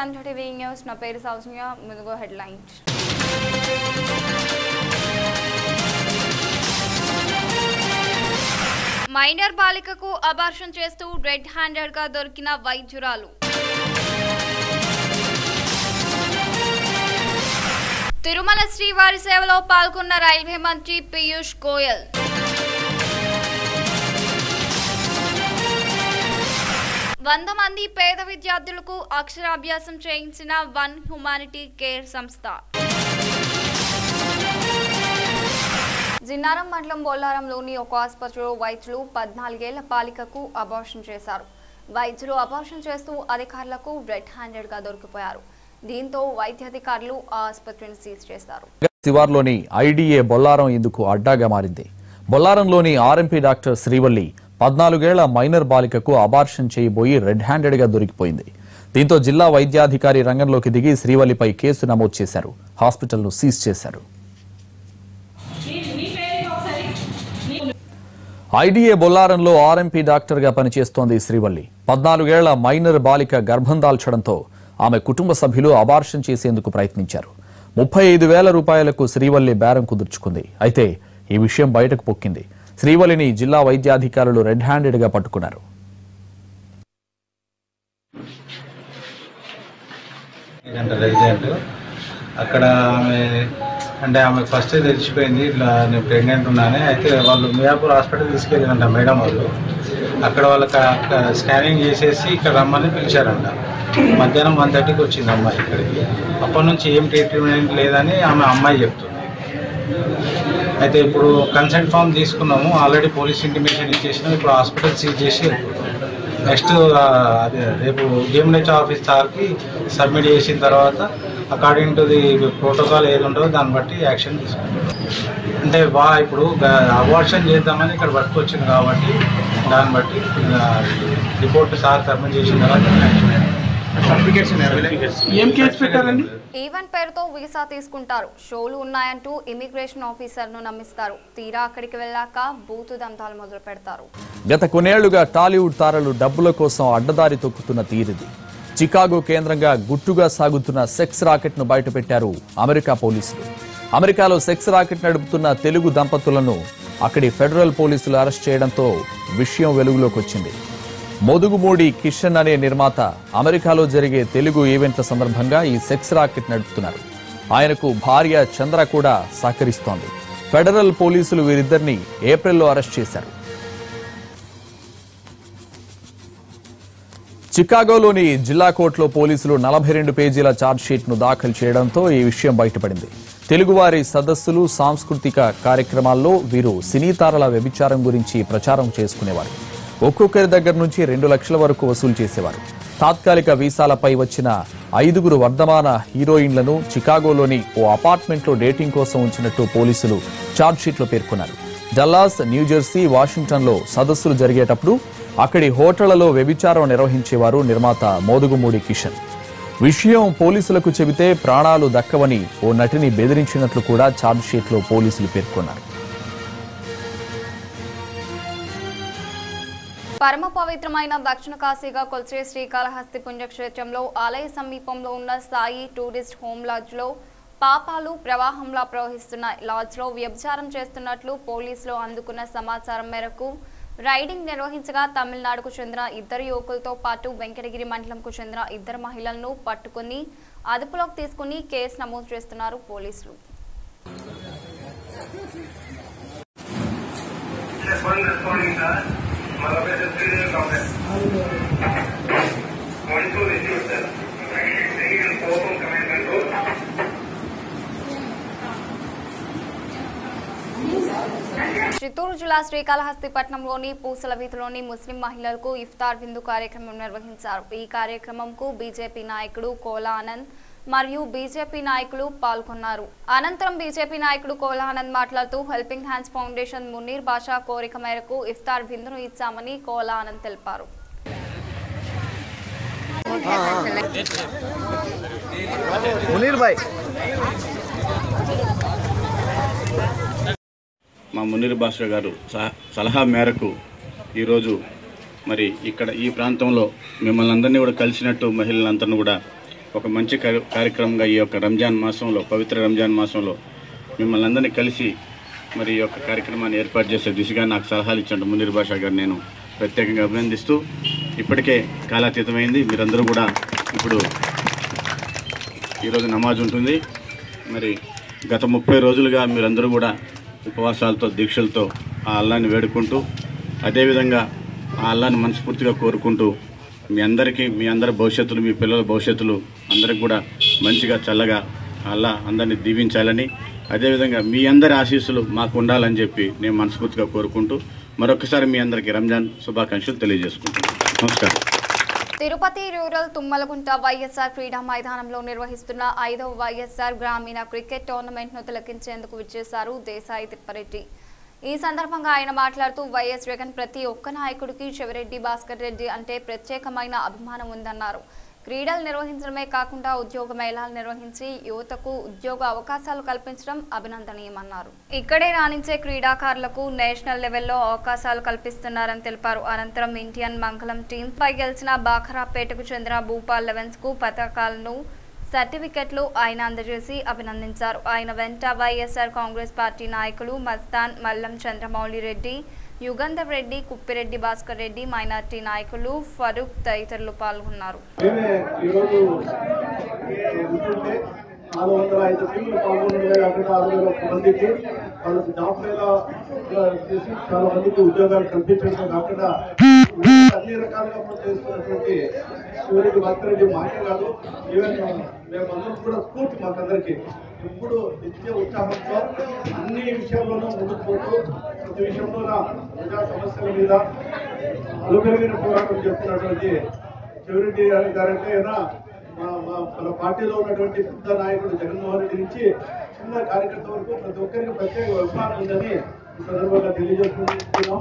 NTV news నా పేరు సౌజన్య ముందుగా హెడ్లైన్స్ మైనర్ బాలికకు అబార్షన్ చేస్తూ రెడ్ హ్యాండెడ్ గా దొరికిన వైద్యురాలు తిరుమల శ్రీవారి సేవలో పాల్గొన్న రైల్వే మంత్రి పీయూష్ గోయల్ వంద మంది పేద విద్యార్థులకు అక్షరాభ్యాసం చేయించిన వన్ హ్యుమానిటీ కేర్ సంస్థ జిన్నారం మండలం బొల్లారంలోని ఒక ఆసుపత్రిలో వైద్యులు పద్నాలుగేళ్ల బాలికకు అబార్షన్ చేశారు వైద్యులు అబార్షన్ చేస్తూ అధికారులకు రెడ్ హ్యాండెడ్ గా దొరికిపోయారు దీంతో వైద్యాధికారులు ఆ ఆసుపత్రిని సీజ్ చేశారు శివార్లోని ఐడీఏ బొల్లారం ఇందుకు అడ్డాగా మారింది బొల్లారంలోని ఆర్ఎంపీ డాక్టర్ శ్రీవల్లి పద్నాలుగేళ్ల మైనర్ బాలికకు అబార్షన్ చేయబోయి రెడ్ హ్యాండెడ్ గా దొరికిపోయింది దీంతో జిల్లా వైద్యాధికారి రంగంలోకి దిగి శ్రీవల్లిపై కేసు నమోదు చేశారు హాస్పిటల్ను సీజ్ చేశారు ఐడీఏ బొల్లారంలో ఆర్ఎంపీ డాక్టర్గా పనిచేస్తోంది శ్రీవల్లి పద్నాలుగేళ్ల మైనర్ బాలిక గర్భం దాల్చడంతో ఆమె కుటుంబ సభ్యులు అబార్షన్ చేసేందుకు ప్రయత్నించారు ముప్పై ఐదు వేల రూపాయలకు శ్రీవల్లి బేరం కుదుర్చుకుంది అయితే ఈ విషయం బయటకు పొక్కింది శ్రీవల్లిని జిల్లా వైద్యాధికారులు రెడ్ హ్యాండెడ్ గా పట్టుకున్నారు అంటే రెసిడెంట్ అక్కడ ఆమె అంటే ఆమె ఫస్ట్ తెలిసిపోయింది ఇట్లా నేను ప్రెగ్నెంట్ ఉన్నానే అయితే వాళ్ళు మియాపూర్ హాస్పిటల్ తీసుకెళ్ళిందంట మేడం వాళ్ళు అక్కడ వాళ్ళకి అక్కడ స్కానింగ్ చేసేసి ఇక్కడ రమ్మని పిలిచారంట మధ్యాహ్నం వన్ థర్టీకి వచ్చింది అమ్మాయి ఇక్కడికి అప్పటి నుంచి ఏం ట్రీట్మెంట్ లేదని ఆమె అమ్మాయి చెప్తుంది అయితే ఇప్పుడు కన్సెంట్ ఫామ్ తీసుకున్నాము ఆల్రెడీ పోలీస్ ఇంటిమేషన్ ఇచ్చేసినాం ఇప్పుడు హాస్పిటల్ సీజ్ చేసి నెక్స్ట్ అదే రేపు డిఎంహెచ్ ఆఫీస్ సార్కి సబ్మిట్ చేసిన తర్వాత అకార్డింగ్ టు ది ప్రోటోకాల్ ఏది ఉంటుందో దాన్ని బట్టి యాక్షన్ తీసుకుంటాం అంటే వా ఇప్పుడు అవార్షన్ చేద్దామని ఇక్కడ పట్టుకొచ్చింది కాబట్టి దాన్ని బట్టి రిపోర్ట్ సార్ సబ్మిట్ చేసిన తర్వాత ఏం కేసు పెట్టారండి ఈవెంట్ పేరుతో వీసా తీసుకుంటారు షోలు ఉన్నాయంటూ ఇమిగ్రేషన్ ఆఫీసర్ను నమ్మిస్తారు తీరా అక్కడికి వెళ్ళాక బూతు దంతాలు మొదలు పెడతారు గత కొన్నేళ్లుగా టాలీవుడ్ తారలు డబ్బుల కోసం అడ్డదారి తొక్కుతున్న తీరిది చికాగో కేంద్రంగా గుట్టుగా సాగుతున్న సెక్స్ రాకెట్ ను బయటపెట్టారు అమెరికా పోలీసులు అమెరికాలో సెక్స్ రాకెట్ నడుపుతున్న తెలుగు దంపతులను అక్కడి ఫెడరల్ పోలీసులు అరెస్ట్ చేయడంతో విషయం వెలుగులోకి వచ్చింది మోదుగుమూడి కిషన్ అనే నిర్మాత అమెరికాలో జరిగే తెలుగు ఈవెంట్ల సందర్భంగా ఈ సెక్స్ రాకెట్ నడుపుతున్నారు ఆయనకు భార్య చంద్ర కూడా సహకరిస్తోంది ఫెడరల్ పోలీసులు వీరిద్దరిని ఏప్రిల్లో అరెస్ట్ చేశారు చికాగోలోని జిల్లా కోర్టులో పోలీసులు నలభై రెండు పేజీల ఛార్జ్షీట్ ను దాఖలు చేయడంతో ఈ విషయం బయటపడింది తెలుగువారి సదస్సులు సాంస్కృతిక కార్యక్రమాల్లో వీరు సినీ తారల వ్యభిచారం గురించి ప్రచారం చేసుకునేవారు ఒక్కొక్కరి దగ్గర నుంచి రెండు లక్షల వరకు వసూలు చేసేవారు తాత్కాలిక వీసాలపై వచ్చిన ఐదుగురు వర్ధమాన హీరోయిన్లను చికాగోలోని ఓ అపార్ట్మెంట్లో డేటింగ్ కోసం ఉంచినట్టు పోలీసులు ఛార్జ్షీట్లో పేర్కొన్నారు డల్లాస్ న్యూజెర్సీ వాషింగ్టన్లో సదస్సులు జరిగేటప్పుడు అక్కడి హోటళ్లలో వ్యభిచారం నిర్వహించేవారు నిర్మాత మోదుగుమూడి కిషన్ విషయం పోలీసులకు చెబితే ప్రాణాలు దక్కవని ఓ నటిని బెదిరించినట్లు కూడా ఛార్జ్షీట్లో పోలీసులు పేర్కొన్నారు పరమ పవిత్రమైన దక్షిణ కాశీగా కొలిచే శ్రీకాళహస్తి పుణ్యక్షేత్రంలో ఆలయ సమీపంలో ఉన్న సాయి టూరిస్ట్ హోమ్ లాడ్జ్ లో పాపాలు ప్రవాహంలా ప్రవహిస్తున్నాయి లాడ్జ్ లో వ్యభిచారం చేస్తున్నట్లు పోలీసులు అందుకున్న సమాచారం మేరకు రైడింగ్ నిర్వహించగా తమిళనాడుకు చెందిన ఇద్దరు యువకులతో పాటు వెంకటగిరి మండలంకు చెందిన ఇద్దరు మహిళలను పట్టుకుని అదుపులోకి తీసుకుని కేసు నమోదు చేస్తున్నారు పోలీసులు చిత్తూరు జిల్లా శ్రీకాళహస్తి పట్టణంలోని పూసల వీధిలోని ముస్లిం మహిళలకు ఇఫ్తార్ విందు కార్యక్రమం నిర్వహించారు ఈ కార్యక్రమంకు బీజేపీ నాయకుడు కోలా ఆనంద్ మరియు బీజేపీ నాయకులు పాల్గొన్నారు అనంతరం బీజేపీ నాయకుడు కోలా ఆనంద్ మాట్లాడుతూ helping hands foundation Munir Basha కోరిక మేరకు ఇఫ్తార్ విందును ఇచ్చామని కోలా ఆనంద్ తెలిపారు మునీర్ భాయ్ మా మునీర్ బాషా గారు సహ- సలహా మేరకు ఈరోజు మరి ఇక్కడ ఈ ప్రాంతంలో మిమ్మల్ని అందరినీ కూడా కలిసినట్టు మహిళలందరినీ కూడా ఒక మంచి కార్య- కార్యక్రమంగా ఈ యొక్క రంజాన్ మాసంలో పవిత్ర రంజాన్ మాసంలో మిమ్మల్ని అందరినీ కలిసి మరి ఈ యొక్క కార్యక్రమాన్ని ఏర్పాటు చేసే దిశగా నాకు సలహాలు ఇచ్చిన మునీర్ భాషా గారు నేను ప్రత్యేకంగా అభినందిస్తూ ఇప్పటికే కాలాతీతమైంది మీరందరూ కూడా ఇప్పుడు ఈరోజు నమాజ్ ఉంటుంది మరి గత ముప్పై రోజులుగా మీరందరూ కూడా ఉపవాసాలతో దీక్షలతో ఆ అల్లాని వేడుకుంటూ అదేవిధంగా ఆ అల్లాని మనస్ఫూర్తిగా కోరుకుంటూ మీ అందరికీ మీ అందరి భవిష్యత్తులు మీ పిల్లల భవిష్యత్తులు అందరికి కూడా మంచిగా చల్లగా ఆ అల్లా అందరినీ దీవించాలని అదేవిధంగా మీ అందరి ఆశీస్సులు మాకు ఉండాలని చెప్పి నేను మనస్ఫూర్తిగా కోరుకుంటూ మరొకసారి మీ అందరికీ రంజాన్ శుభాకాంక్షలు తెలియజేసుకుంటున్నాను నమస్కారం తిరుపతి రూరల్ తుమ్మలగుంట వైఎస్ఆర్ క్రీడా మైదానంలో నిర్వహిస్తున్న ఐదవ వైఎస్ఆర్ గ్రామీణ క్రికెట్ టోర్నమెంట్ ను తిలకించేందుకు విచ్చేశారు దేశాయి తిప్పారెడ్డి ఈ సందర్భంగా ఆయన మాట్లాడుతూ వైఎస్ జగన్ ప్రతి ఒక్క నాయకుడికి చెవిరెడ్డి భాస్కర్ రెడ్డి అంటే ప్రత్యేకమైన అభిమానం ఉందన్నారు క్రీడలు నిర్వహించడమే కాకుండా ఉద్యోగ మేళాలు నిర్వహించి యువతకు ఉద్యోగ అవకాశాలు కల్పించడం అభినందనీయమన్నారు ఇక్కడే రాణించే క్రీడాకారులకు నేషనల్ లెవెల్లో అవకాశాలు కల్పిస్తున్నారని తెలిపారు అనంతరం ఇండియన్ మంగళం టీం పై గెలిచిన బాఖరాపేటకు చెందిన భూపాల్ లెవెన్స్ కు పథకాలను సర్టిఫికెట్లు ఆయన అందజేసి అభినందించారు ఆయన వెంట వైఎస్ఆర్ కాంగ్రెస్ పార్టీ నాయకులు మస్తాన్ మల్లం చంద్రమౌళి రెడ్డి యుగంధర్ రెడ్డి కుప్పిరెడ్డి భాస్కర్ రెడ్డి మైనార్టీ నాయకులు ఫరూక్ తదితరులు పాల్గొన్నారు మేమే ఈరోజు ఉంటుంటే నాలుగు వందల ఐదు టీంలు పాల్గొనడమే కాకుండా ఆరు వేల ఒక్క మందికి వాళ్ళకి జాబ్ మేళా చేసి చాలా మందికి ఉద్యోగాలు కల్పించడమే కాకుండా అన్ని రకాలుగా చేస్తున్నటువంటి సూర్యుడు భక్తురెడ్డి మాకే కాదు ఈవెన్ మేమందరం కూడా స్ఫూర్తి మాకందరికీ ఇప్పుడు నిత్య ఉత్సాహంతో అన్ని విషయాల్లోనూ ముందుకు పోతూ ప్రతి విషయంలో ప్రజా సమస్యల మీద అలుపెరిగిన పోరాటం చేస్తున్నటువంటి చెవిరెడ్డి గారంటే అయినా మా మా మన పార్టీలో ఉన్నటువంటి పెద్ద నాయకుడు జగన్మోహన్ రెడ్డి నుంచి చిన్న కార్యకర్త వరకు ప్రతి ఒక్కరికి ప్రత్యేక అభిమానం ఉందని ఈ సందర్భంగా తెలియజేసుకుంటున్నాం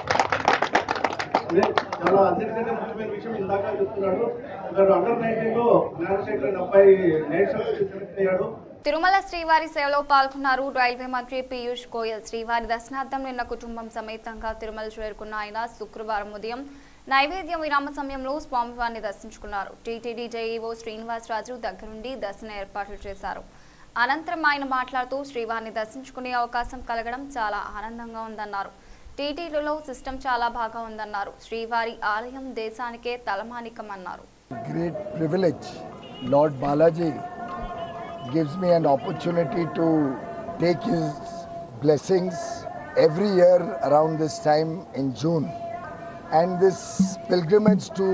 అదే చాలా అన్నిటికంటే ముఖ్యమైన విషయం ఇందాక చెప్తున్నాడు ఇతడు అండర్ నైన్టీన్ లో జ్ఞానశేఖర్ అనే అబ్బాయి నేషనల్ సెలెక్ట్ అయ్యాడు తిరుమల శ్రీవారి సేవలో పాల్గొన్నారు రైల్వే మంత్రి పీయూష్ గోయల్ శ్రీవారి దర్శనార్థం నిన్న కుటుంబం సమేతంగా తిరుమల చేరుకున్న ఆయన శుక్రవారం ఉదయం నైవేద్యం విరామ సమయంలో స్వామివారిని దర్శించుకున్నారు టీటీడీ జేఈఓ శ్రీనివాసరాజు దగ్గరుండి దర్శన ఏర్పాట్లు చేశారు అనంతరం ఆయన మాట్లాడుతూ శ్రీవారిని దర్శించుకునే అవకాశం కలగడం చాలా ఆనందంగా ఉందన్నారు టీటీడీలో సిస్టమ్ చాలా బాగా ఉందన్నారు శ్రీవారి ఆలయం దేశానికే తలమానికమన్నారు great privilege. Lord Balaji gives me an opportunity to take his blessings every year around this time in June. And this pilgrimage to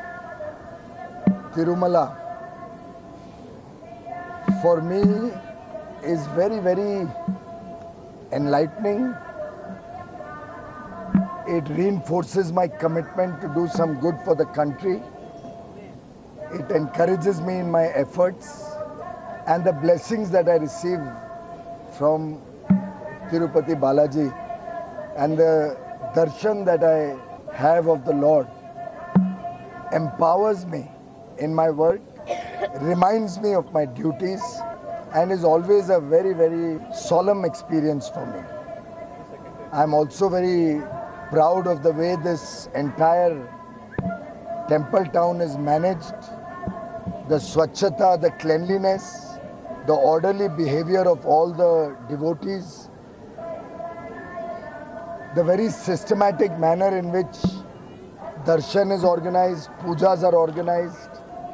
Tirumala for me is very, very enlightening. It reinforces my commitment to do some good for the country. It encourages me in my efforts and the blessings that I receive from Tirupati Balaji and the darshan that I have of the Lord empowers me in my work, reminds me of my duties, and is always a very, very solemn experience for me. I'm also very proud of the way this entire temple town is managed, the swachhata, the cleanliness, the orderly behavior of all the devotees, the very systematic manner in which darshan is organized, pujas are organized,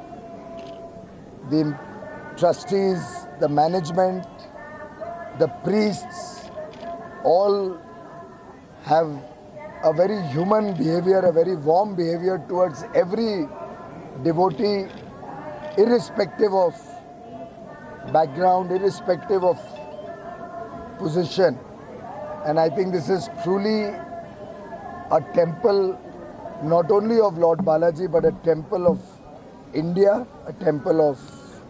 the trustees, the management, the priests, all have a very human behavior, a very warm behavior towards every devotee, irrespective of background, irrespective of position. And I think this is truly a temple not only of Lord Balaji but a temple of India, a temple of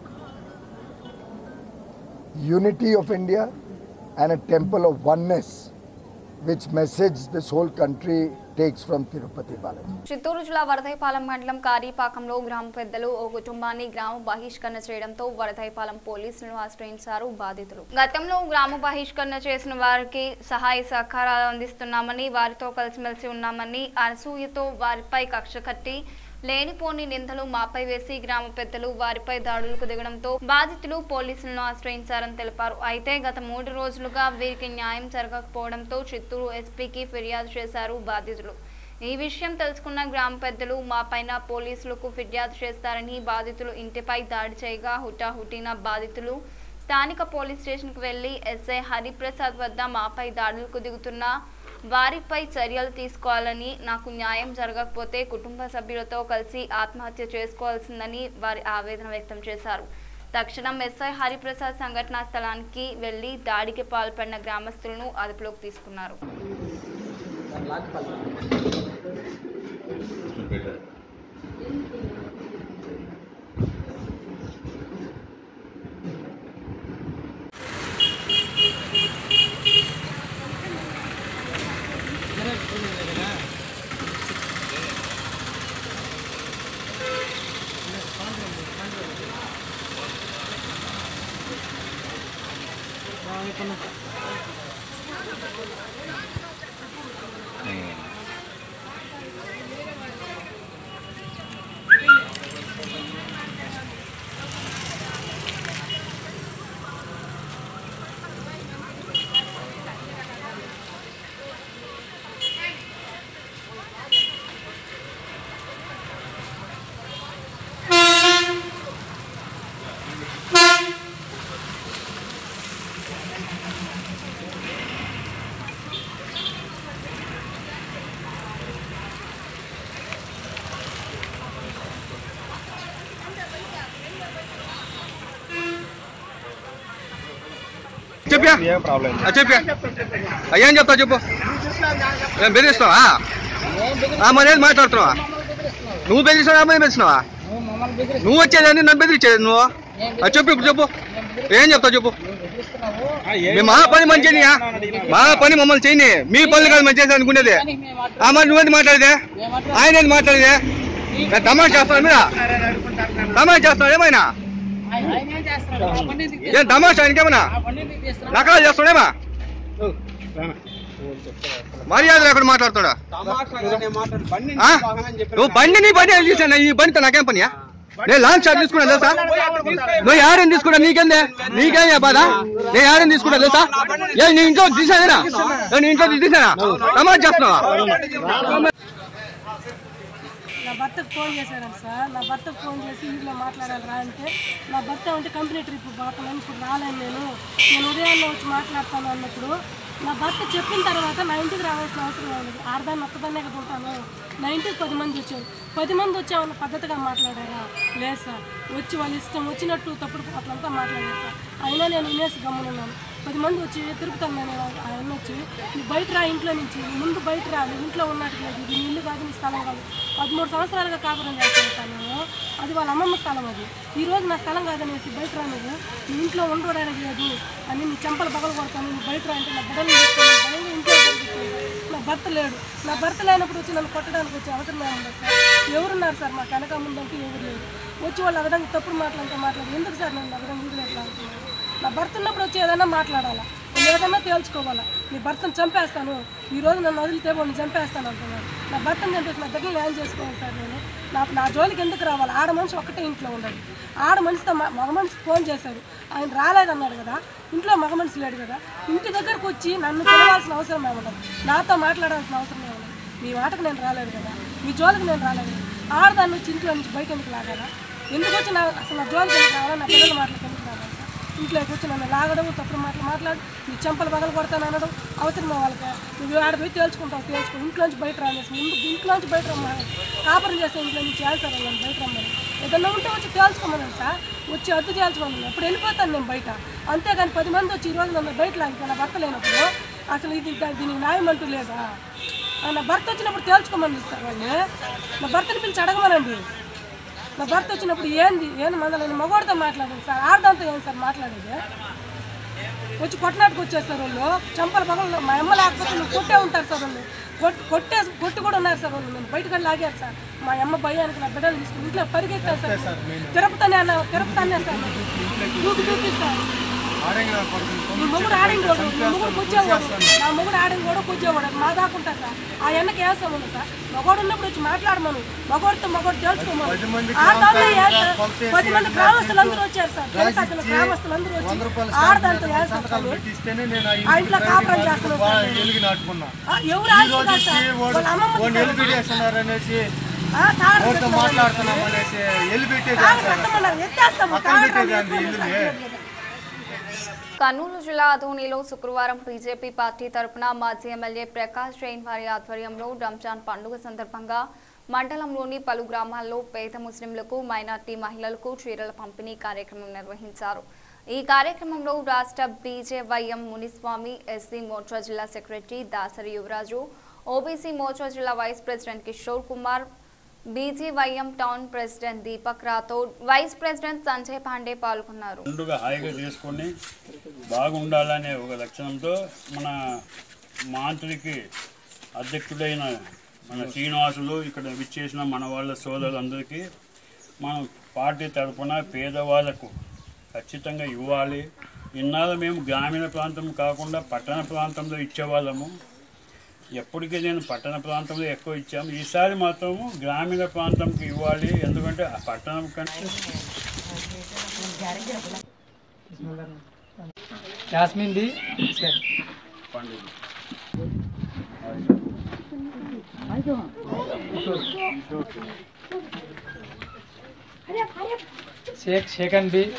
unity of India, and a temple of oneness, which message this whole country takes from Tirupati Balaji. Chittoor జిల్లా వరదైపాలెం మండలం కారీపాకంలో గ్రామ పెద్దలు ఓ కుటుంబాన్ని గ్రామ బహిష్కరణ చేయడంతో వరదైపాలెం పోలీసులను ఆశ్రయించారు బాధితులు గతంలో గ్రామ బహిష్కరణ చేసిన వారికి సహాయ సహకారాలు అందిస్తున్నామని వారితో కలిసిమెలిసి ఉన్నామని అసూయతో వారిపై కక్ష కట్టి లేనిపోని నిందలు మాపై వేసి గ్రామ పెద్దలు వారిపై దాడులకు దిగడంతో బాధితులు పోలీసులను ఆశ్రయించారని తెలిపారు అయితే గత మూడు రోజులుగా వీరికి న్యాయం జరగకపోవడంతో చిత్తూరు ఎస్పీకి ఫిర్యాదు చేశారు బాధితులు ఈ విషయం తెలుసుకున్న గ్రామ పెద్దలు మా పైన పోలీసులకు ఫిర్యాదు చేస్తారని బాధితులు ఇంటిపై దాడి చేయగా హుటాహుటిన బాధితులు స్థానిక పోలీస్ స్టేషన్కు వెళ్లి ఎస్ఐ హరిప్రసాద్ వద్ద మాపై దాడులకు దిగుతున్న వారిపై చర్యలు తీసుకోవాలని నాకు న్యాయం జరగకపోతే కుటుంబ సభ్యులతో కలిసి ఆత్మహత్య చేసుకోవాల్సిందని వారి ఆవేదన వ్యక్తం చేశారు తక్షణం ఎస్ఐ హరిప్రసాద్ సంఘటనా స్థలానికి వెళ్లి దాడికి పాల్పడిన గ్రామస్తులను అదుపులోకి తీసుకున్నారు చెప్పా ఆ, చెప్పా ఆ, ఏం చెప్తావు చెప్పు ఏం బెదిరిస్తున్నావా ఆ, మరి ఏది మాట్లాడుతున్నావా నువ్వు బెదిరిస్తున్నావా అమ్మాయి బెదిరిస్తున్నావా నువ్వు వచ్చేదాన్ని నన్ను బెదిరించేది నువ్వు ఆ, చెప్పు ఇప్పుడు చెప్పు ఏం చెప్తావు చెప్పు మీ మా పని మంచి చేయనియా? మా పని మమ్మల్ని చేయని మీ పనులు కాదు మంచి చేసి అనుకునేది ఆ మరి నువ్వేంటి మాట్లాడేదే ఆయన ఏంటి మాట్లాడేదే నేను తమాషా చేస్తాను మీద తమాషా చేస్తాను ఏమైనా ఏం తమాషా ఇంకేమన్నా నకరాలు చేస్తాడేమా మర్యాద లేకుండా మాట్లాడుతాడా ఆ? నువ్వు బండి నీ బండి ఏం తీసాను ఈ బండితో నాకేం పనియా నేను లాంగ్ షాట్ తీసుకున్నాను తెలుసా నువ్వు యాడని తీసుకున్నా నీకేందే నీకేం బాధ నేను యాడని తీసుకున్నా తెలుసా ఏ నీ ఇంట్లో తీసానేనా ఏ, నీ ఇంట్లో తీసానా సమాజ్ చేస్తున్నావా నా భర్తకు ఫోన్ చేశాను సార్ నా భర్తకు ఫోన్ చేసి ఇంట్లో మాట్లాడాలి రా అంటే నా భర్త ఉంటే కంపెనీ ట్రిప్ పోతున్నాను ఇప్పుడు రాలేను నేను నేను ఉదయాన్నే వచ్చి మాట్లాడతాను అన్నప్పుడు నా భర్త చెప్పిన తర్వాత నా ఇంటికి రావాల్సిన అవసరం లేదు ఆడదాన్ని ఒక్కదాన్నే కదా ఉంటాను నా ఇంటికి పది మంది వచ్చారు పది మంది వచ్చామన్న పద్ధతిగా మాట్లాడారా లేదు సార్ వచ్చి వాళ్ళ ఇష్టం వచ్చినట్టు తప్పుడు అట్లంతా మాట్లాడారు సార్ అయినా నేను వినేసి గమ్మునున్నాను పది మంది వచ్చి తిరుగుతాను నేను ఆయన వచ్చి నువ్వు బయట రా ఇంట్లో నుంచి నువ్వు ముందు బయట రా నువ్వు ఇంట్లో ఉన్నట్టు లేదు ఇది నీ ఇల్లు కాదు నీ స్థలం కాదు పదమూడు సంవత్సరాలుగా కాపురం చేస్తాను నేను అది వాళ్ళ అమ్మమ్మ స్థలం అది ఈ రోజు నా స్థలం కాదనేసి బయట రా నువ్వు నీ ఇంట్లో ఉండడానికి లేదు అని నీ చెంపలు పగలు కొడతాను నువ్వు బయట రా అంటే నా బిడ్డలు తీసుకొని భయంగా ఇంట్లో దొరుకుతుంది నా భర్త లేడు నా భర్త లేనప్పుడు వచ్చి నన్ను కొట్టడానికి వచ్చే అవసరం ఏముండదు సార్ ఎవరున్నారు సార్ మా వెనక ముందంటే ఎవరు లేరు వచ్చి వాళ్ళు ఆ విధంగా తప్పుడు మాటలంతా మాట్లాడి ఎందుకు సార్ నన్ను ఆ విధంగా వీధిలో అంటున్నారు నా భర్త ఉన్నప్పుడు వచ్చి ఏదైనా మాట్లాడాలా నేను ఏదైనా తేల్చుకోవాలా నీ భర్తను చంపేస్తాను ఈ రోజు నన్ను వదిలితే వాడిని చంపేస్తాను అంటున్నాను నా భర్తను చంపేసి నా బిడ్డలు న్యాయం చేసుకోవాలి సార్ నేను నాకు నా జోలికి ఎందుకు రావాలి ఆడ మనిషి ఒక్కటే ఇంట్లో ఉండాలి ఆడ మనిషితో మ- మగ మనిషి ఫోన్ చేశారు ఆయన రాలేదన్నాడు కదా ఇంట్లో మగ మనిషి లేడు కదా ఇంటి దగ్గరకు వచ్చి నన్ను పిలవాల్సిన అవసరం ఏముండదు నాతో మాట్లాడాల్సిన అవసరం ఏముండదు మీ మాటకు నేను రాలేదు కదా మీ జోలికి నేను రాలేదు కదా ఆడదాన్ని వచ్చి ఇంట్లో నుంచి బయట ఎందుకు లాగాలా ఎందుకు వచ్చి నా అసలు నా జోలికి ఎందుకు రావాలా నా పిల్లల మాటలకు ఎందుకు రావాలి సార్ ఇంట్లో కూర్చొని నన్ను లాగడం తప్పుడు మాటలు మాట్లాడి నీ చెంపలు పగలు కొడతాను అనడం అవసరమా వాళ్ళకి నువ్వు ఆడ పోయి తేల్చుకుంటావు తేల్చుకో ఇంట్లోంచి బయట రానేసి ముందు ఇంట్లోంచి బయట రమ్మని కాపురం చేస్తే ఇంట్లో నుంచి చేస్తారు వాళ్ళని బయట రమ్మని ఏదన్నా ఉంటే వచ్చి తేల్చుకోమన్నాను సార్ వచ్చి అద్దు తేల్చుకోమన్నాను అప్పుడు వెళ్ళిపోతాను నేను బయట అంతేగాని పది మంది వచ్చి ఈరోజు నన్ను బయట లాగితే నా భర్త లేనప్పుడు అసలు ఇది దా- దీనికి న్యాయం అంటూ లేదా ఆ, నా భర్త వచ్చినప్పుడు తేల్చుకోమని సార్ వాళ్ళని నా భర్తని పిలిచి అడగమనండి నా భర్త వచ్చినప్పుడు ఏంది ఏంది మంద నేను మగవాడితో మాట్లాడాను సార్ ఆడదాంతో ఏం సార్ మాట్లాడేది వచ్చి కొట్టనాటికి వచ్చేస్తారు వాళ్ళు చంపల పగలు మా అమ్మ లేకపోతే నువ్వు కొట్టే ఉంటారు సార్ వాళ్ళు కొట్టి కొట్టే కొట్టి కూడా ఉన్నారు సార్ వాళ్ళు నేను బయటకు వెళ్ళి లాగారు సార్ మా అమ్మ భయానికి నా బిడ్డలు తీసుకుని ఇంట్లో పరిగెత్తాను సార్ తిరుపతి అన్న తిరుపతి అన్నా సార్ దూకి దూకి సార్ నీ మొగుడు ఆడింగోడు నీ మొగుడు కూర్చోవాడు నా మొగుడు ఆడింగోడు కూర్చోవాడు అది మా దాకుంటా సార్ ఆ ఎన్నకి వేస్తాం ఉంది సార్ మగోడు ఉన్నప్పుడు వచ్చి మాట్లాడమను మగోడితో మగోడు తెలుసుకోమను ఆడదాంతో వేస్తారు పది మంది గ్రామస్తులందరూ వచ్చారు సార్ తెలుసు గ్రామస్తులందరూ వచ్చి ఆడదాంతో వేస్తారు కానీ ఆ ఇంట్లో కాపురం చేస్తున్నాం సార్ మేము. ఆ, ఎవరు ఆశ కాదు సార్ వాళ్ళ అమ్మమ్మ ఆ, తాడు కట్టమన్నారు. తాడు కట్టమన్నారు. ఎత్తేస్తాము తాడు ఎత్తుకోమన్నారు సార్. కర్నూలు జిల్లా అధోనిలో శుక్రవారం బీజేపీ పార్టీ తరపున మాజీ ఎమ్మెల్యే ప్రకాష్ జైన్ వారి ఆధ్వర్యంలో రంజాన్ పండుగ సందర్భంగా మండలంలోని పలు గ్రామాల్లో పేద ముస్లింలకు మైనార్టీ మహిళలకు చీరల పంపిణీ కార్యక్రమం నిర్వహించారు ఈ కార్యక్రమంలో రాష్ట్ర బీజేవైఎం మునిస్వామి ఎస్సీ మోర్చా జిల్లా సెక్రటరీ దాసరి యువరాజు ఓబీసీ మోర్చా జిల్లా vice president Kishore Kumar BJYM town president Deepak Rathod vice president Sanjay Pandey పాల్గొన్నారు పండుగ హాయిగా చేసుకొని బాగుండాలనే ఒక లక్షణంతో మన మాంత్రికి అధ్యక్షుడైన మన శ్రీనివాసులు ఇక్కడ విచ్చేసిన మన వాళ్ళ సోదరులందరికీ మనం పార్టీ తరఫున పేదవాళ్ళకు ఖచ్చితంగా ఇవ్వాలి ఇన్నాళ్ళు మేము గ్రామీణ ప్రాంతం కాకుండా పట్టణ ప్రాంతంలో ఇచ్చేవాళ్ళము ఎప్పటికీ నేను పట్టణ ప్రాంతంలో ఎక్కువ ఇచ్చాము ఈసారి మాత్రము గ్రామీణ ప్రాంతంకి ఇవ్వాలి ఎందుకంటే ఆ పట్టణం కంటే జాస్మిన్ ది పండుగ షేక్ షేకన్ బి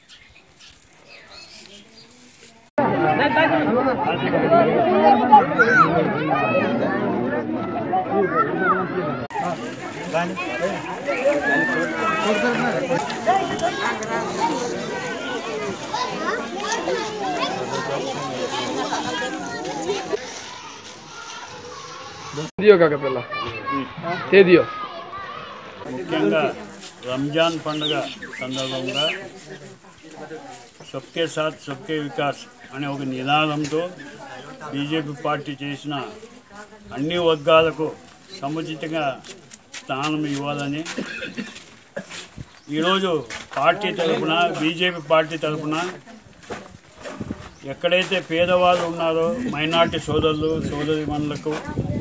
दियो काका पहला दे दियो ముఖ్యంగా రంజాన్ పండుగ సందర్భంగా సబ్కే సాత్ సబ్కే వికాస్ అనే ఒక నినాదంతో బీజేపీ పార్టీ చేసిన అన్ని వర్గాలకు సముచితంగా స్థానం ఇవ్వాలని ఈరోజు పార్టీ తరఫున బీజేపీ పార్టీ తరఫున ఎక్కడైతే పేదవాళ్ళు ఉన్నారో మైనార్టీ సోదరులు సోదరిమణులకు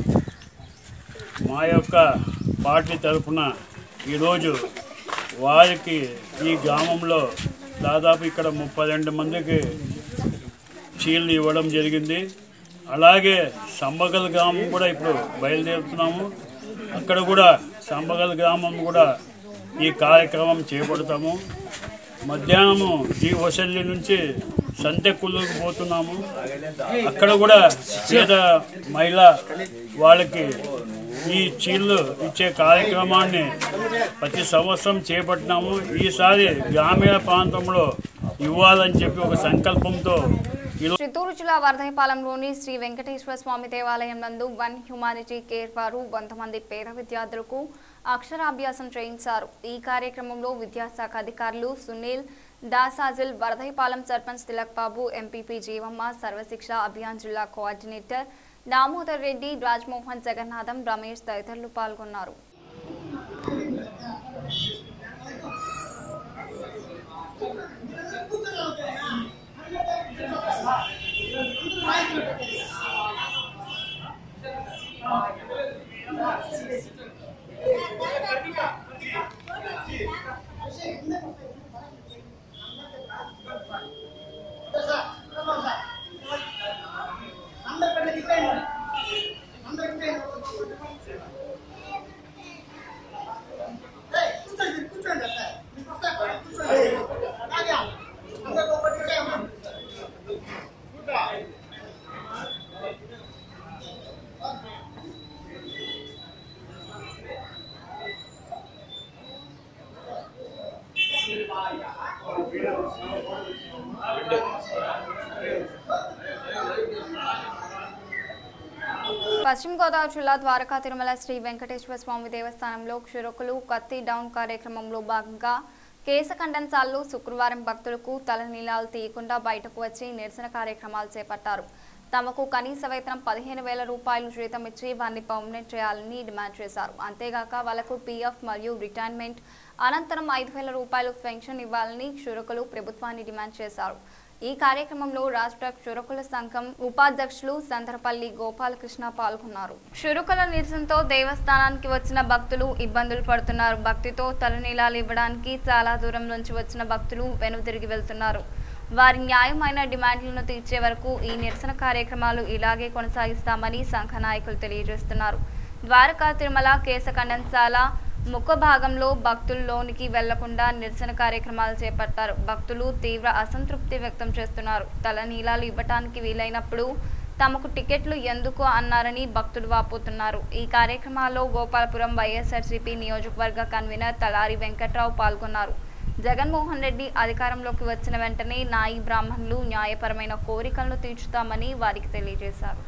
మా యొక్క పార్టీ తరఫున ఈరోజు వారికి ఈ గ్రామంలో దాదాపు ఇక్కడ ముప్పై రెండు మందికి చీరలు ఇవ్వడం జరిగింది అలాగే సంబగల్ గ్రామం కూడా ఇప్పుడు బయలుదేరుతున్నాము అక్కడ కూడా సంబగల్ గ్రామం కూడా ఈ కార్యక్రమం చేపడతాము మధ్యాహ్నము ఈ వసల్లి నుంచి సంతెక్కులకు పోతున్నాము అక్కడ కూడా పేద మహిళ వాళ్ళకి ఈ చీరలు ఇచ్చే కార్యక్రమాన్ని ప్రతి సంవత్సరం చేపట్టినాము ఈసారి గ్రామీణ ప్రాంతంలో ఇవ్వాలని చెప్పి ఒక సంకల్పంతో ఈరోజు చిత్తూరు జిల్లా వర్ధయపాలెంలోని శ్రీ వెంకటేశ్వర స్వామి దేవాలయం నందు వన్ హ్యుమానిటీ కేర్ వారు వంద మంది పేద విద్యార్థులకు అక్షరాభ్యాసం చేయించారు ఈ కార్యక్రమంలో విద్యాశాఖ అధికారులు సునీల్ దాసాజిల్ వరదైపాలెం సర్పంచ్ తిలక్ బాబు ఎంపీపీ జీవమ్మ సర్వశిక్ష అభియాన్ జిల్లా కోఆర్డినేటర్ దామోదర్ రెడ్డి రాజ్మోహన్ జగన్నాథం రమేష్ తదితరులు పాల్గొన్నారు పశ్చిమ గోదావరి జిల్లా ద్వారకా తిరుమల శ్రీ వెంకటేశ్వర స్వామి దేవస్థానంలో క్షురకులు కత్తి డౌన్ కార్యక్రమంలో భాగంగా కేశఖండన్సాల్లో శుక్రవారం భక్తులకు తలనీలాలు తీయకుండా బయటకు వచ్చి నిరసన కార్యక్రమాలు చేపట్టారు తమకు కనీస వేతనం పదిహేను వేల రూపాయలు జీతం ఇచ్చి వారిని పర్మనెంట్ చేయాలని డిమాండ్ చేశారు అంతేగాక వాళ్లకు పీఎఫ్ మరియు రిటైర్మెంట్ అనంతరం ఐదు వేల రూపాయలు పెన్షన్ ఇవ్వాలని క్షురకులు ప్రభుత్వాన్ని డిమాండ్ చేశారు ఈ కార్యక్రమంలో రాష్ట్ర క్షురకుల సంఘం ఉపాధ్యక్షులు సంతరపల్లి గోపాలకృష్ణ పాల్గొన్నారు క్షురకుల నిరసనతో దేవస్థానానికి వచ్చిన భక్తులు ఇబ్బందులు పడుతున్నారు భక్తితో తలనీలాలు ఇవ్వడానికి చాలా దూరం నుంచి వచ్చిన భక్తులు వెనుదిరిగి వెళ్తున్నారు వారి న్యాయమైన డిమాండ్లను తీర్చే వరకు ఈ నిరసన కార్యక్రమాలు ఇలాగే కొనసాగిస్తామని సంఘ నాయకులు తెలియజేస్తున్నారు ద్వారకా తిరుమల కేశఖండంశాల ముఖ భాగంలో భక్తులు లోనికి వెళ్లకుండా నిరసన కార్యక్రమాలు చేపట్టారు భక్తులు తీవ్ర అసంతృప్తి వ్యక్తం చేస్తున్నారు తల నీలాలు ఇవ్వటానికి వీలైనప్పుడు తమకు టికెట్లు ఎందుకు అన్నారని భక్తులు వాపోతున్నారు ఈ కార్యక్రమాల్లో గోపాలపురం వైఎస్ఆర్సీపీ నియోజకవర్గ కన్వీనర్ తలారి వెంకట్రావు పాల్గొన్నారు జగన్మోహన్ రెడ్డి అధికారంలోకి వచ్చిన వెంటనే నాయి బ్రాహ్మణులు న్యాయపరమైన కోరికలను తీర్చుతామని వారికి తెలియజేశారు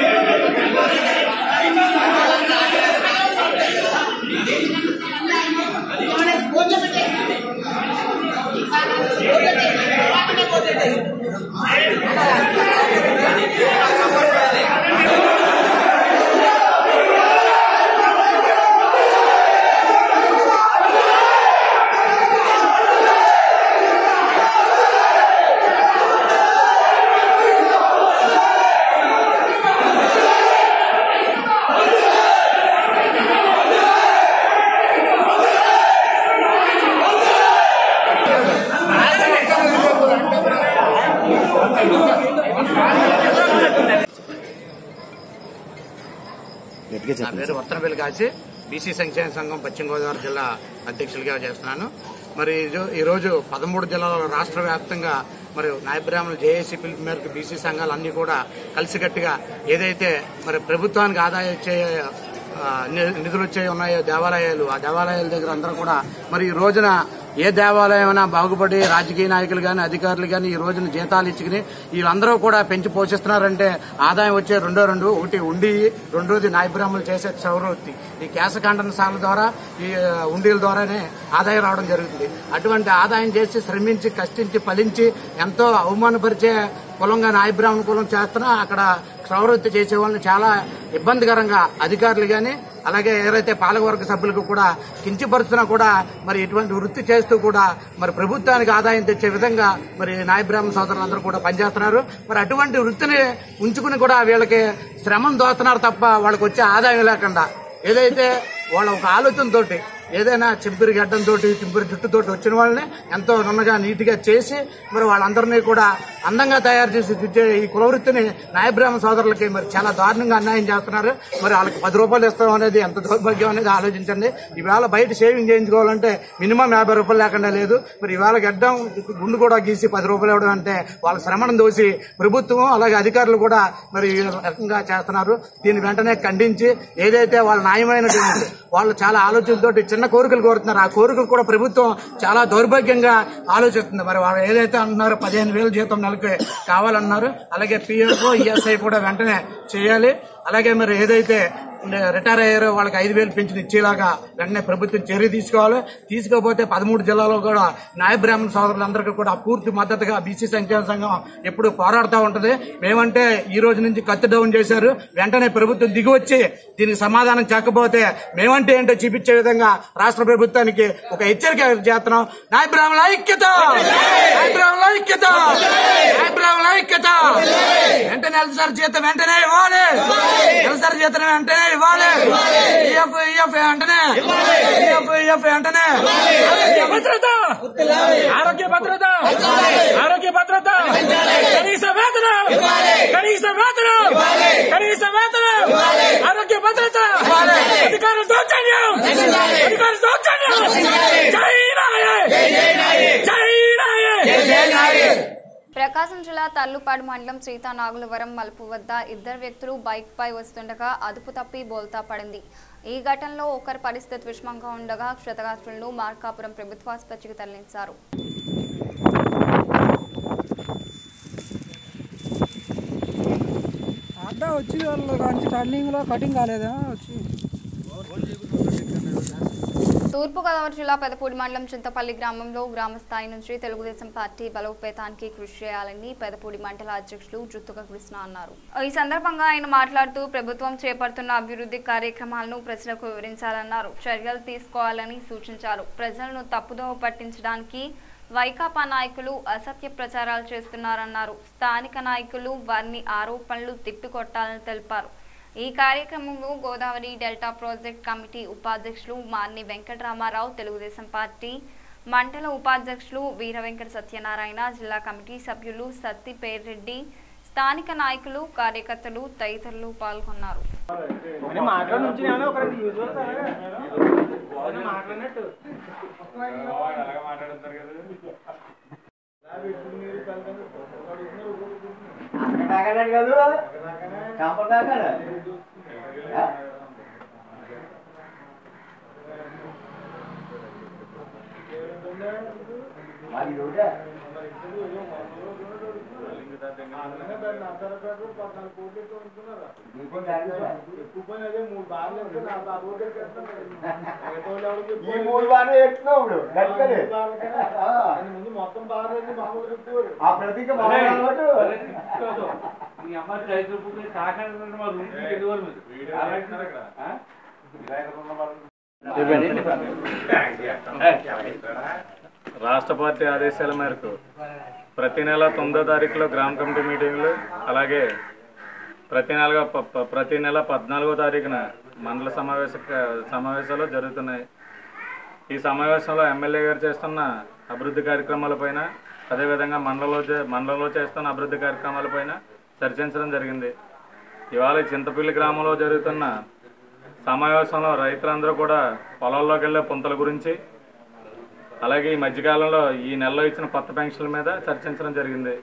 నా పేరు వర్తనపల్లి కాసి బీసీ సంక్షేమ సంఘం పశ్చిమ గోదావరి జిల్లా అధ్యక్షులుగా చేస్తున్నాను మరి ఈరో- ఈరోజు పదమూడు జిల్లాల రాష్ట్ర వ్యాప్తంగా మరి నాయబ్రాహ్మణులు జేఏసీ పిలుపు మేరకు బీసీ సంఘాలు అన్ని కూడా కలిసికట్టుగా ఏదైతే మరి ప్రభుత్వానికి ఆదాయం ఇచ్చే ఆ, ని- నిధులు వచ్చే ఉన్నాయో దేవాలయాలు ఆ దేవాలయాల దగ్గర అందరూ కూడా మరి ఈ రోజున ఏ దేవాలయమైనా బాగుపడి రాజకీయ నాయకులు గాని అధికారులు గాని ఈ రోజున జీతాలు ఇచ్చుకుని వీళ్ళందరూ కూడా పెంచి పోషిస్తున్నారంటే ఆదాయం వచ్చే రెండో రెండు ఒకటి ఉండి రెండోది నాయబ్రాహ్మణులు చేసే సౌరవృత్తి ఈ కేశఖండన సాల ద్వారా ఈ ఆ, ఉండీల ద్వారానే ఆదాయం రావడం జరుగుతుంది అటువంటి ఆదాయం చేసి శ్రమించి కష్టించి ఫలించి ఎంతో అవమానపరిచే కులంగా నాయబ్రాహ్మణ కులం చేస్తున్నా అక్కడ సౌరవృత్తి చేసే వాళ్ళని చాలా ఇబ్బందికరంగా అధికారులు గాని అలాగే ఎవరైతే పాలకవర్గ సభ్యులకు కూడా కించపరుస్తున్నా కూడా మరి ఇటువంటి వృత్తి చేస్తూ కూడా మరి ప్రభుత్వానికి ఆదాయం తెచ్చే విధంగా మరి నాయబ్రాహ్మణ సోదరులందరూ కూడా పనిచేస్తున్నారు మరి అటువంటి వృత్తిని ఉంచుకుని కూడా వీళ్ళకి శ్రమం దోస్తున్నారు తప్ప వాళ్ళకి వచ్చే ఆదాయం లేకుండా ఏదైతే వాళ్ళ ఒక ఆలోచనతోటి ఏదైనా చింపిరి గడ్డంతో చింపిరి జుట్టుతోటి వచ్చిన వాళ్ళని ఎంతో నున్నగా నీట్గా చేసి మరి వాళ్ళందరినీ కూడా అందంగా తయారు చేసి ఇచ్చే ఈ కులవృత్తిని నాయబ్రాహ్మణ సోదరులకి మరి చాలా దారుణంగా అన్యాయం చేస్తున్నారు మరి వాళ్ళకి పది రూపాయలు ఇస్తాం అనేది ఎంత దౌర్భాగ్యం అనేది ఆలోచించండి ఈవేళ బయట షేవింగ్ చేయించుకోవాలంటే మినిమం యాభై రూపాయలు లేకుండా లేదు మరి ఇవాళ గడ్డం గుండు కూడా గీసి పది రూపాయలు ఇవ్వడం అంటే వాళ్ళ శ్రమను దోసి ప్రభుత్వం అలాగే అధికారులు కూడా మరి ఈ రకంగా చేస్తున్నారు దీన్ని వెంటనే ఖండించి ఏదైతే వాళ్ళ న్యాయమైనటువంటి వాళ్ళు చాలా ఆలోచనతోటి చిన్న కోరికలు కోరుతున్నారు ఆ కోరికలు కూడా ప్రభుత్వం చాలా దౌర్భాగ్యంగా ఆలోచిస్తుంది మరి వాళ్ళు ఏదైతే అంటున్నారో పదిహేను వేల జీతం నెలకి కావాలన్నారు అలాగే పిఎఫ్ ఈఎస్ఐ కూడా వెంటనే చేయాలి అలాగే మరి ఏదైతే రిటైర్ అయ్యారో వాళ్ళకి ఐదు వేలు పెంచిన ఇచ్చేలాగా వెంటనే ప్రభుత్వం చర్య తీసుకోవాలి తీసుకోకపోతే పదమూడు జిల్లాలో కూడా న్యాయ బ్రాహ్మణ సోదరులందరికీ కూడా పూర్తి మద్దతుగా బీసీ సంక్షేమ సంఘం ఎప్పుడు పోరాడుతూ ఉంటది మేమంటే ఈ రోజు నుంచి కత్తి డౌన్ చేశారు వెంటనే ప్రభుత్వం దిగి వచ్చి దీనికి సమాధానం చెప్పకపోతే మేమంటే ఏంటో చూపించే విధంగా రాష్ట్ర ప్రభుత్వానికి ఒక హెచ్చరిక చేస్తున్నాం న్యాయ బ్రాహ్మణ ఐక్యత న్యాయ బ్రాహ్మణ ఐక్యత న్యాయ బ్రాహ్మణ ఐక్యత వెంటనే నెలసరి జీతం వెంటనే ఇవ్వాలి నెలసరి జీతం వెంటనే ఇవ్వాలి ఈఎఫ్ ఈఎఫ్ వెంటనే ఈఎఫ్ ఈఎఫ్ వెంటనే ఆరోగ్య భద్రత ఆరోగ్య భద్రత ఆరోగ్య భద్రత కనీస వేతనం కనీస వేతనం కనీస వేతనం ఆరోగ్య భద్రత అధికారుల దౌర్జన్యం అధికారుల దౌర్జన్యం జై నాయక్ జై నాయక్ ప్రకాశం జిల్లా తల్లుపాడు మండలం సీతానాగులవరం మలుపు వద్ద ఇద్దరు వ్యక్తులు బైక్ పై వస్తుండగా అదుపు తప్పి బోల్తా పడింది ఈ ఘటనలో ఒకరి పరిస్థితి విషమంగా ఉండగా క్షతగాత్రులను మార్కాపురం ప్రభుత్వాసుపత్రికి తరలించారు అడ్డా వచ్చి వాళ్ళు కానీ టర్నింగ్లో కటింగ్ కాలేదా వచ్చి తూర్పుగోదావరి జిల్లా పెదపూడి మండలం చింతపల్లి గ్రామంలో గ్రామ స్థాయి నుంచి తెలుగుదేశం పార్టీ బలోపేతానికి కృషి చేయాలని పెదపూడి మండల అధ్యక్షులు జుత్తుక కృష్ణ అన్నారు ఈ సందర్భంగా ఆయన మాట్లాడుతూ ప్రభుత్వం చేపడుతున్న అభివృద్ధి కార్యక్రమాలను ప్రజలకు వివరించాలన్నారు చర్యలు తీసుకోవాలని సూచించారు ప్రజలను తప్పుదోవ పట్టించడానికి వైకాపా నాయకులు అసత్య ప్రచారాలు చేస్తున్నారన్నారు స్థానిక నాయకులు వారిని ఆరోపణలు తిప్పికొట్టాలని తెలిపారు ఈ కార్యక్రమంలో గోదావరి డెల్టా ప్రాజెక్ట్ కమిటీ ఉపాధ్యక్షులు మార్ని వెంకటరామారావు తెలుగుదేశం పార్టీ మండల ఉపాధ్యక్షులు వీర వెంకట సత్యనారాయణ జిల్లా కమిటీ సభ్యులు సత్తి పేర్రెడ్డి స్థానిక నాయకులు కార్యకర్తలు తదితరులు పాల్గొన్నారు ఈ మూడు బాగా ఎత్తున్నావు ఇప్పుడు గట్టిగానే. మొత్తం బాగా మామూలు చెప్తారు ఆ ప్రతీక మామూలు అలవాటు. రాష్ట్ర పార్టీ ఆదేశాల మేరకు ప్రతి నెల తొమ్మిదో తారీఖులో గ్రామ కమిటీ మీటింగ్లు అలాగే ప్రతి నెల ప- ప- ప్రతి నెల పద్నాలుగో తారీఖున మండల సమావేశ సమావేశాలు జరుగుతున్నాయి ఈ సమావేశంలో ఎమ్మెల్యే గారు చేస్తున్న అభివృద్ధి కార్యక్రమాలపైన అదేవిధంగా మండలంలో చే- మండలంలో చేస్తున్న అభివృద్ధి కార్యక్రమాలపైన చర్చించడం జరిగింది ఇవాళ చింతపల్లి గ్రామంలో జరుగుతున్న సమావేశంలో రైతులందరూ కూడా పొలాల్లోకి వెళ్ళే పుంతల గురించి అలాగే ఈ మధ్యకాలంలో ఈ నెలలో ఇచ్చిన కొత్త పెన్షన్ల మీద చర్చించడం జరిగింది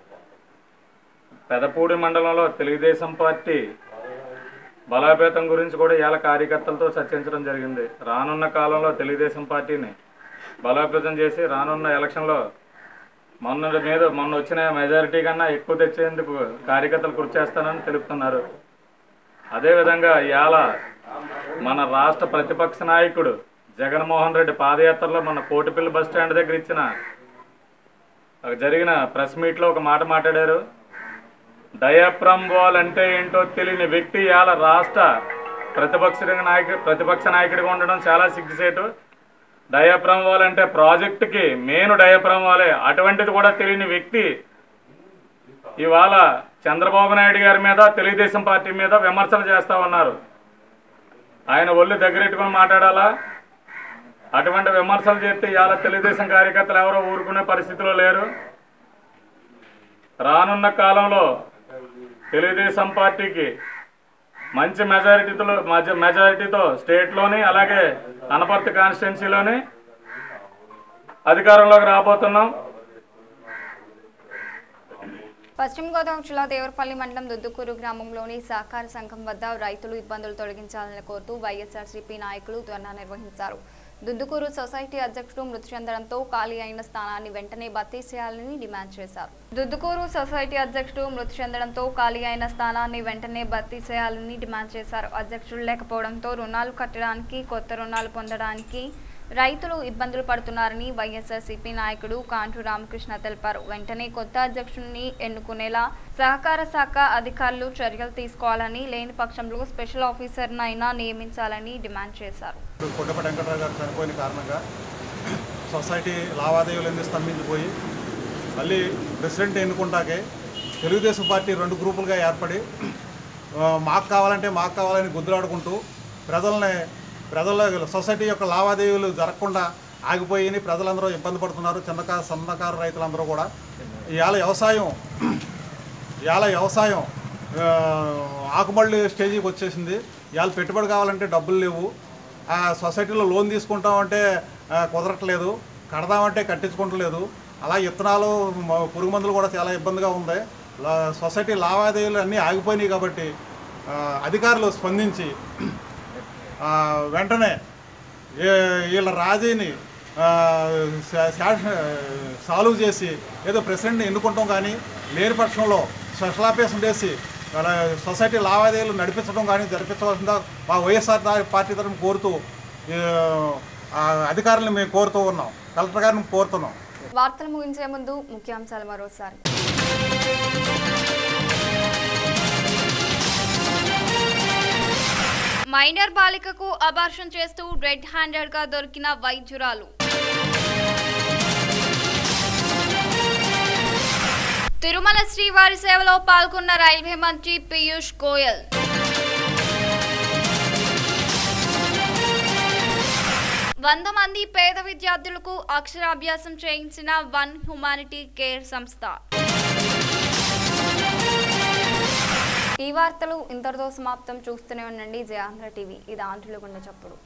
పెదపూడి మండలంలో తెలుగుదేశం పార్టీ బలోపేతం గురించి కూడా ఇవాళ కార్యకర్తలతో చర్చించడం జరిగింది రానున్న కాలంలో తెలుగుదేశం పార్టీని బలోపేతం చేసి రానున్న ఎలక్షన్లో మొన్న మీద మొన్న వచ్చిన మెజారిటీ కన్నా ఎక్కువ తెచ్చేందుకు కార్యకర్తలు కృషి చేస్తానని తెలుపుతున్నారు అదేవిధంగా ఇవాళ మన రాష్ట్ర ప్రతిపక్ష నాయకుడు జగన్మోహన్ రెడ్డి పాదయాత్రలో మన కోటిపల్లి బస్ స్టాండ్ దగ్గర ఇచ్చిన జరిగిన ప్రెస్ మీట్లో ఒక మాట మాట్లాడారు డయాఫ్రమ్ వాల్ అంటే ఏంటో తెలియని వ్యక్తి ఇవాళ రాష్ట్ర ప్రతిపక్ష నాయకు ప్రతిపక్ష నాయకుడిగా ఉండడం చాలా సిగ్గుసేటు డయాఫ్రమ్ వాల్ అంటే ప్రాజెక్టుకి మెయిన్ డయాఫ్రమ్ వాలే అటువంటిది కూడా తెలియని వ్యక్తి ఇవాళ చంద్రబాబు నాయుడు గారి మీద తెలుగుదేశం పార్టీ మీద విమర్శలు చేస్తా ఉన్నారు ఆయన ఒళ్ళు దగ్గరెట్టుకుని మాట్లాడాలా అటువంటి విమర్శలు చేస్తే ఇవాళ తెలుగుదేశం కార్యకర్తలు ఎవరో ఊరుకునే పరిస్థితిలో లేరు రానున్న కాలంలో తెలుగుదేశం పార్టీకి మంచి మెజారిటీతో మధ్య- మెజారిటీతో స్టేట్లోని అలాగే అనపర్తి కాన్స్టిట్యున్సీలోని అధికారంలోకి రాబోతున్నాం పశ్చిమ గోదావరి జిల్లా దేవరపల్లి మండలం దుద్దుకూరు గ్రామంలోని సహకార సంఘం వద్ద రైతులు ఇబ్బందులు తొలగించాలని కోరుతూ వైఎస్ఆర్సీపీ నాయకులు ధర్నా నిర్వహించారు దుద్దుకూరు సొసైటీ అధ్యక్షుడు మృతి చెందడంతో ఖాళీ అయిన స్థానాన్ని వెంటనే భర్తీ చేయాలని డిమాండ్ చేశారు దుద్దుకూరు సొసైటీ అధ్యక్షుడు మృతి చెందడంతో ఖాళీ అయిన స్థానాన్ని వెంటనే భర్తీ చేయాలని డిమాండ్ చేశారు అధ్యక్షుడు లేకపోవడంతో రుణాలు కట్టడానికి కొత్త రుణాలు పొందడానికి రైతులు ఇబ్బందులు పడుతున్నారని వైఎస్ఆర్సీపీ నాయకుడు కాంటు రామకృష్ణ తెలిపారు వెంటనే కొత్త అధ్యక్షుడిని ఎన్నుకునేలా సహకార శాఖ అధికారులు చర్యలు తీసుకోవాలని లేని పక్షంలో స్పెషల్ ఆఫీసర్నైనా నియమించాలని డిమాండ్ చేశారు కొండప వెంకటరావు గారు చనిపోయిన కారణంగా సొసైటీ లావాదేవీలన్నీ స్తంభించిపోయి మళ్ళీ ప్రెసిడెంట్ ఎన్నుకుంటాకే తెలుగుదేశం పార్టీ రెండు గ్రూపులుగా ఏర్పడి ఆ, మాకు కావాలంటే మాకు కావాలని గుద్దులాడుకుంటూ ప్రజల్ని ప్రజల సొసైటీ యొక్క లావాదేవీలు జరగకుండా ఆగిపోయి ప్రజలందరూ ఇబ్బంది పడుతున్నారు చిన్నకారు సన్నకారు రైతులందరూ కూడా ఇవాళ వ్యవసాయం ఇవాళ వ్యవసాయం ఆ, ఆకుమళ్ళి స్టేజీకి వచ్చేసింది ఇవాళ పెట్టుబడి కావాలంటే డబ్బులు లేవు ఆ సొసైటీలో లోన్ తీసుకుంటామంటే ఆ, కుదరట్లేదు కడదామంటే కట్టించుకుంటలేదు అలా విత్తనాలు మ- పురుగు మందులు కూడా చాలా ఇబ్బందిగా ఉంది లా- సొసైటీ లావాదేవీలు అన్నీ ఆగిపోయినాయి కాబట్టి ఆ, అధికారులు స్పందించి ఆ, వెంటనే ఏ- వీళ్ళ రాజీని ఆ, శా- శా- సాల్వ్ చేసి ఏదో ప్రెసిడెంట్ని ఎన్నుకుంటాం కానీ లేని పక్షంలో స్పెషల్ ఆఫీస్ ఉండేసి వాళ్ళ సొసైటీ లావాదేవీలు నడిపించడం కానీ జరిపించవలసిందా మా వైఎస్ఆర్ పార్టీ తరఫున కోరుతూ ఈ, ఆ, అధికారులను మేము కోరుతూ ఉన్నాం కలెక్టర్ గారిని కోరుతున్నాం వార్తలు ముగించే ముందు ముఖ్యాంశాలు మరోసారి మైనర్ బాలికకు అబార్షన్ చేస్తూ రెడ్ హ్యాండెడ్ గా దొరికిన వైద్యురాలు తిరుమల శ్రీవారి సేవలో పాల్గొన్న రైల్వే మంత్రి పీయూష్ గోయల్ వంద మంది పేద విద్యార్థులకు అక్షరాభ్యాసం చేయించిన వన్ హ్యుమానిటీ కేర్ సంస్థ ఈ వార్తలు ఇంతటితో సమాప్తం చూస్తూనే ఉండండి జయాంధ్ర టీవీ ఇది ఆంధ్రుల గుండె చప్పుడు